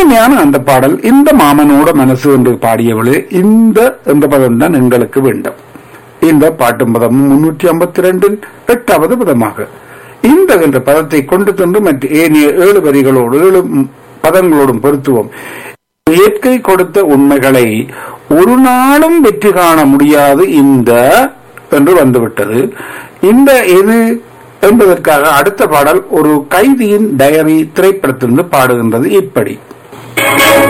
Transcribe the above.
அருமையான அந்த பாடல் இந்த மாமனோட மனசு என்று பாடியவளே இந்த என்ற பதம் தான் எங்களுக்கு வேண்டும் இந்த பாட்டும் பதம் முன்னூற்றி ஐம்பத்தி ரெண்டில் எட்டாவது பதமாக இந்த என்ற பதத்தை கொண்டு சென்று மற்ற ஏனைய ஏழு வரிகளோடு ஏழு ம், பதங்களோடும் பொருத்துவோம் இயற்கை கொடுத்த உண்மைகளை ஒரு நாளும் வெற்றி காண முடியாது இந்த என்று வந்துவிட்டது இந்த இது என்பதற்காக அடுத்த பாடல் ஒரு கைதியின் டயரி திரைப்படத்திலிருந்து பாடுகின்றது இப்படி